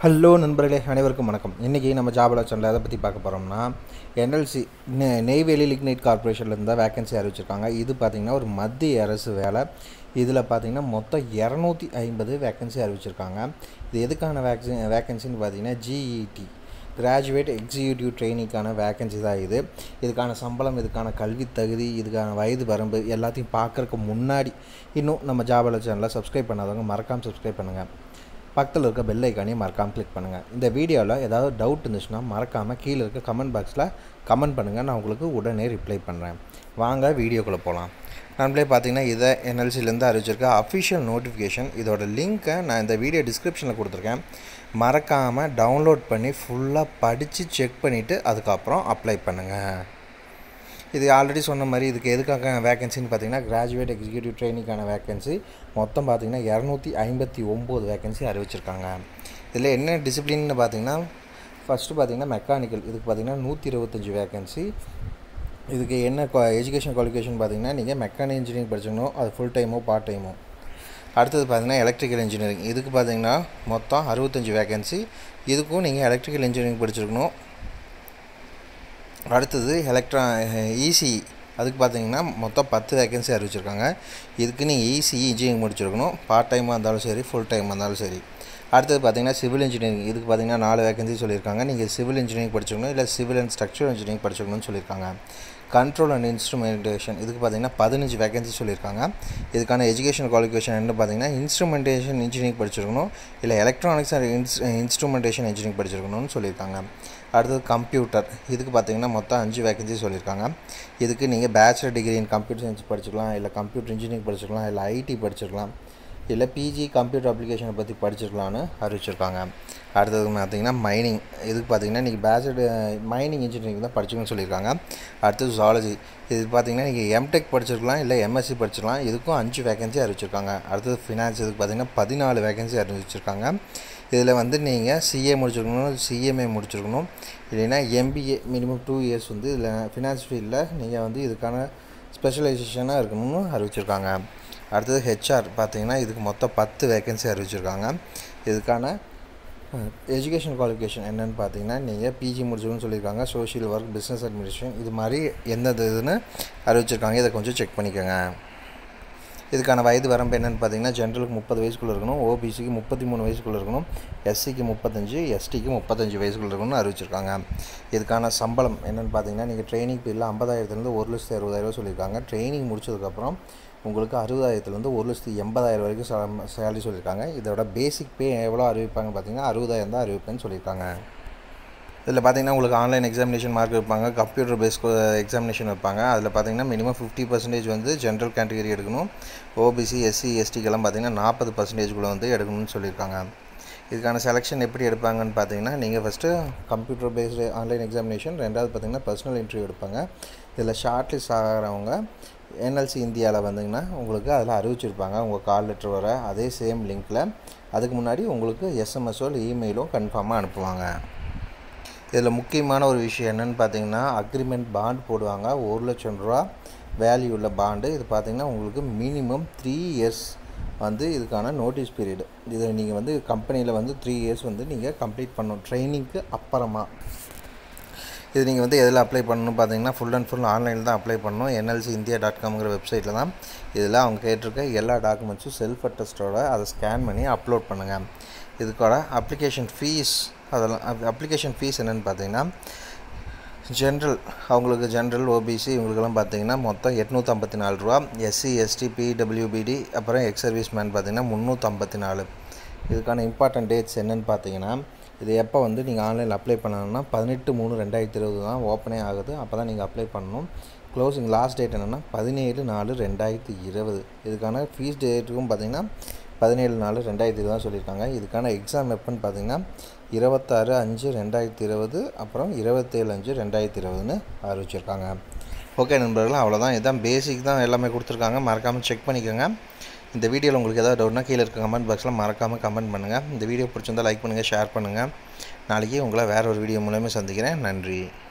hello நண்பர்களே அனைவருக்கும் வணக்கம் இன்றைக்கி நம்ம ஜாப் சேனலில் எதை பற்றி பார்க்க போகிறோம்னா என்எல்சி நெய்வேலி லிக்னைட் கார்பரேஷன்லேருந்து தான் வேகன்சி அறிவிச்சிருக்காங்க இது பார்த்திங்கன்னா ஒரு மத்திய அரசு வேலை இதில் பார்த்திங்கன்னா மொத்தம் இரநூத்தி ஐம்பது வேகன்சி அறிவிச்சிருக்காங்க இது எதுக்கான வேக்சி வேகன்சின்னு பார்த்தீங்கன்னா ஜிஇடி கிராஜுவேட் எக்ஸிக்யூட்டிவ் ட்ரைனிங்க்கான வேகன்சி தான் இது இதுக்கான சம்பளம் இதுக்கான கல்வி தகுதி இதுக்கான வயது வரம்பு எல்லாத்தையும் பார்க்குறக்கு முன்னாடி இன்னும் நம்ம ஜாபல சேனலில் சப்ஸ்கிரைப் பண்ணாதவங்க மறக்காமல் சப்ஸ்கிரைப் பண்ணுங்கள் பக்கத்தில் இருக்க பெல் ஐக்கானையும் மறக்காமல் கிளிக் பண்ணுங்கள் இந்த வீடியோவில் ஏதாவது டவுட் இருந்துச்சுன்னா மறக்காமல் கீழே இருக்க கமெண்ட் பாக்ஸில் கமெண்ட் பண்ணுங்கள் நான் உங்களுக்கு உடனே ரிப்ளை பண்ணுறேன் வாங்க வீடியோக்குள்ளே போகலாம் நம்மளே பார்த்தீங்கன்னா இதை என்எல்சிலேருந்து அறிவிச்சிருக்க அஃபிஷியல் நோட்டிஃபிகேஷன் இதோட லிங்க்கை நான் இந்த வீடியோ டிஸ்கிரிப்ஷனில் கொடுத்துருக்கேன் மறக்காமல் டவுன்லோட் பண்ணி ஃபுல்லாக படித்து செக் பண்ணிவிட்டு அதுக்கப்புறம் அப்ளை பண்ணுங்கள் இது ஆல்ரெடி சொன்ன மாதிரி இதுக்கு எதுக்காக வேகன்சின்னு பார்த்தீங்கன்னா கிராஜுவேட் எக்ஸிக்யூட்டிவ் ட்ரைனிங்கான வேகன்சி மொத்தம் பார்த்தீங்கன்னா இரநூத்தி ஐம்பத்தி ஒம்பது வேகன்சி அறிவிச்சிருக்காங்க இதில் என்ன டிசிப்ளின்னு பார்த்தீங்கன்னா ஃபஸ்ட்டு பார்த்தீங்கன்னா மெக்கானிக்கல் இதுக்கு பார்த்தீங்கன்னா நூற்றி இருபத்தஞ்சி வேகன்சி இதுக்கு என்ன எஜுகேஷன் குவாலிஃபிகேஷன் பார்த்தீங்கன்னா நீங்கள் மெக்கானிக் இன்ஜினியரிங் படிச்சிருக்கணும் அது ஃபுல் டைமோ பார்ட் டைமோ அடுத்தது பார்த்தீங்கன்னா எலக்ட்ரிக்கல் இன்ஜினியரிங் இதுக்கு பார்த்தீங்கன்னா மொத்தம் அறுபத்தஞ்சி வேகன்சி இதுக்கும் நீங்கள் எலக்ட்ரிக்கல் இன்ஜினியரிங் படிச்சிருக்கணும் அடுத்தது எலக்ட்ரா இசி அதுக்கு பார்த்தீங்கன்னா மொத்தம் பத்து வேகன்சி அறிவிச்சிருக்காங்க இதுக்கு நீங்கள் இசிஇ இன்ஜினியரிங் முடிச்சிருக்கணும் பார்ட் டைமாக இருந்தாலும் சரி ஃபுல் டைமாக இருந்தாலும் சரி அடுத்தது பார்த்தீங்கன்னா சிவில் இன்ஜினியரிங் இதுக்கு பார்த்தீங்கன்னா நாலு வேகன்சி சொல்லியிருக்காங்க நீங்கள் சிவில் இன்ஜினியரிங் படிச்சிருக்கணும் இல்லை சிவில் அண்ட் ஸ்ட்ரக்சரல் இன்ஜினியரிங் படிச்சிருக்கணும்னு சொல்லியிருக்காங்க கண்ட்ரோல் அண்ட் இன்ஸ்ட்ருமெண்டேஷன் இதுக்கு பார்த்தீங்கன்னா பதினஞ்சு வேகன்சி சொல்லியிருக்காங்க இதுக்கான எஜுகேஷன் குவாலிஃபிகேஷன் என்ன பார்த்தீங்கன்னா இன்ஸ்ட்ருமெண்டேஷன் இன்ஜினியரிங் படிச்சிருக்கணும் இல்லை எலக்ட்ரானிக்ஸ் அண்ட் இன்ஸ் இன்ஸ்ட்ருமெண்டேஷன் இன்ஜினியரிங் படிச்சிருக்கணும்னு சொல்லியிருக்காங்க அடுத்தது கம்ப்யூட்டர் இதுக்கு பார்த்தீங்கன்னா மொத்தம் அஞ்சு வேகன்சி சொல்லியிருக்காங்க இதுக்கு நீங்கள் bachelor degree in computer science படிச்சிக்கலாம் இல்லை கம்ப்யூட்டர் இன்ஜினியரிங் படிச்சிருக்கலாம் இல்லை ஐடி படிச்சிருக்கலாம் இல்லை பிஜி கம்ப்யூட்டர் அப்ளிகேஷனை பற்றி படிச்சிருக்கலான்னு அறிவிச்சிருக்காங்க அடுத்தது பார்த்தீங்கன்னா மைனிங் இதுக்கு பார்த்தீங்கன்னா நீங்கள் பேச்சுலர் மைனிங் இன்ஜினியரிங் தான் படிச்சுக்கணும்னு சொல்லியிருக்காங்க அடுத்தது ஜாலஜி இது பார்த்தீங்கன்னா நீங்கள் எம்டெக் படிச்சிருக்கலாம் இல்லை எம்எஸ்சி படிச்சிருக்கலாம் இதுக்கும் அஞ்சு வேகன்சி அறிவிச்சிருக்காங்க அடுத்தது ஃபினான்ஸ் இதுக்கு பார்த்தீங்கன்னா பதினாலு வேகன்சி அறிவிச்சிருக்காங்க இதில் வந்து நீங்கள் சிஏ முடிச்சிருக்கணும் சிஎம்ஏ முடிச்சிருக்கணும் இல்லைன்னா எம்பிஏ மினிமம் டூ இயர்ஸ் வந்து இதில் ஃபினான்ஸ் ஃபீல்டில் நீங்கள் வந்து இதுக்கான ஸ்பெஷலைசேஷனாக இருக்கணும்னு அறிவிச்சிருக்காங்க அடுத்தது ஹெச்ஆர் பார்த்தீங்கன்னா இதுக்கு மொத்தம் பத்து வேகன்சி அறிவிச்சிருக்காங்க இதுக்கான எஜுகேஷன் குவாலிஃபிகேஷன் என்னென்னு பார்த்தீங்கன்னா நீங்கள் பிஜி முடிச்சிருக்குன்னு சொல்லியிருக்காங்க சோஷியல் ஒர்க் பிஸ்னஸ் அட்மினிஸ்ட்ரேஷன் இது மாதிரி எந்தெந்த இதுன்னு அறிவிச்சிருக்காங்க இதை கொஞ்சம் செக் பண்ணிக்கோங்க இதுக்கான வயது வரம்பு என்னென்னு பார்த்தீங்கன்னா ஜென்ரலுக்கு முப்பது வயசுக்குள்ளே இருக்கணும் ஓபிசிக்கு முப்பத்தி மூணு வயசுக்குள்ளே இருக்கணும் எஸ்சிக்கு முப்பத்தஞ்சு எஸ்டிக்கு முப்பத்தஞ்சு வயசுக்குள்ளே இருக்கணும்னு அறிவிச்சிருக்காங்க இதுக்கான சம்பளம் என்னென்னு பார்த்தீங்கன்னா நீங்கள் ட்ரைனிங் பீரியடில் ஐம்பதாயிரத்துலேருந்து ஒரு லட்சத்து அறுபதாயிரரூவா சொல்லியிருக்காங்க ட்ரைனிங் முடிச்சதுக்கப்புறம் உங்களுக்கு அறுபதாயிரத்துலேருந்து ஒரு லட்சத்து எண்பதாயிரம் வரைக்கும் சேலரி சொல்லியிருக்காங்க இதோட பேசிக் பே எவ்வளோ அறிவிப்பாங்க பார்த்தீங்கன்னா அறுபதாயிரம் தான் அறிவிப்பேன்னு சொல்லியிருக்காங்க இதில் பார்த்தீங்கன்னா உங்களுக்கு ஆன்லைன் எக்ஸாமினேஷன் மார்க் வைப்பாங்க கம்ப்யூட்டர் பேஸ் எக்ஸாமினேஷன் வைப்பாங்க அதில் பார்த்தீங்கன்னா மினிமம் ஃபிஃப்டி பர்சன்டேஜ் வந்து ஜென்ரல் கேட்டகரி எடுக்கணும் ஓபிசி எஸ்சி எஸ்டிக்கெல்லாம் பார்த்தீங்கன்னா நாற்பது பர்சன்டேஜ்குள்ளே வந்து எடுக்கணும்னு சொல்லியிருக்காங்க இதுக்கான செலெக்ஷன் எப்படி எடுப்பாங்கன்னு பார்த்தீங்கன்னா நீங்கள் first computer based online examination ரெண்டாவது பார்த்தீங்கன்னா பர்சனல் இன்டர்வியூ எடுப்பாங்க இதில் ஷார்ட் லிஸ்ட் ஆகிறவங்க என்எல்சி இந்தியாவில் வந்தீங்கன்னா உங்களுக்கு அதில் அறிவிச்சிருப்பாங்க உங்கள் கால் லெட்டர் வர அதே சேம் லிங்க்கில் அதுக்கு முன்னாடி உங்களுக்கு எஸ்எம்எஸோ இல்லை இமெயிலோ கன்ஃபார்மாக அனுப்புவாங்க இதில் முக்கியமான ஒரு விஷயம் என்னென்னு பார்த்தீங்கன்னா அக்ரிமெண்ட் பாண்ட் போடுவாங்க ஒரு லட்சம் ரூபா வேல்யூ உள்ள பாண்டு இது பார்த்திங்கன்னா உங்களுக்கு மினிமம் த்ரீ இயர்ஸ் வந்து இதுக்கான நோட்டீஸ் பீரியடு இதை நீங்கள் வந்து கம்பெனியில் வந்து த்ரீ இயர்ஸ் வந்து நீங்கள் கம்ப்ளீட் பண்ணணும் ட்ரைனிங்க்கு அப்புறமா இது நீங்கள் வந்து எதில் அப்ளை பண்ணணும் பார்த்தீங்கன்னா ஃபுல் அண்ட் ஃபுல் ஆன்லைனில் தான் அப்ளை பண்ணணும் என்எல்சி இந்தியா டாட் காம்ங்கிற வெப்சைட்டில் தான் இதில் அவங்க கேட்டிருக்க எல்லா டாக்குமெண்ட்ஸும் செல்ஃப் அட்டஸ்டோட அதை ஸ்கேன் பண்ணி அப்லோட் பண்ணுங்கள் இதுக்கோட அப்ளிகேஷன் ஃபீஸ் அதெல்லாம் அப்ளிகேஷன் ஃபீஸ் என்னென்னு பார்த்தீங்கன்னா ஜென்ரல் அவங்களுக்கு ஜென்ரல் ஓபிசி இவங்களுக்கெல்லாம் பார்த்தீங்கன்னா மொத்தம் எட்நூற்றம்பத்தி நாலு ரூபா எஸ்சி எஸ்டி பிடபிள்யூபிடி அப்புறம் எக்ஸ் சர்வீஸ் மேன் பார்த்தீங்கன்னா முந்நூற்றம்பத்தி நாலு இதுக்கான இம்பார்ட்டன்ட் டேட்ஸ் என்னென்னு பார்த்தீங்கன்னா இது எப்போ வந்து நீங்கள் ஆன்லைனில் அப்ளை பண்ணணும்னா பதினெட்டு மூணு ரெண்டாயிரத்தி இருபது தான் ஓப்பனே ஆகுது அப்போ தான் நீங்கள் அப்ளை பண்ணணும் க்ளோசிங் லாஸ்ட் டேட் என்னென்னா பதினேழு நாலு ரெண்டாயிரத்தி இருபது இதுக்கான ஃபீஸ் டேட்டுக்கும் பார்த்தீங்கன்னா பதினேழு நாலு ரெண்டாயிரத்தி இருபது தான் சொல்லியிருக்காங்க இதுக்கான எக்ஸாம் எப்போன்னு பார்த்தீங்கன்னா இருபத்தாறு அஞ்சு ரெண்டாயிரத்தி இருபது அப்புறம் இருபத்தேழு அஞ்சு ரெண்டாயிரத்தி இருபதுன்னு அறிவிச்சிருக்காங்க ஓகே நண்பர்கள் அவ்வளோதான் இதுதான் பேசிக் தான் எல்லாமே கொடுத்துருக்காங்க மறக்காமல் செக் பண்ணிக்கோங்க இந்த வீடியோவில் உங்களுக்கு ஏதாவது டவுட்னா கீழே இருக்க கமெண்ட் பாக்ஸில் மறக்காமல் கமெண்ட் பண்ணுங்கள் இந்த வீடியோ பிடிச்சிருந்தால் லைக் பண்ணுங்கள் ஷேர் பண்ணுங்கள் நாளைக்கு உங்களை வேறு ஒரு வீடியோ மூலமே சந்திக்கிறேன் நன்றி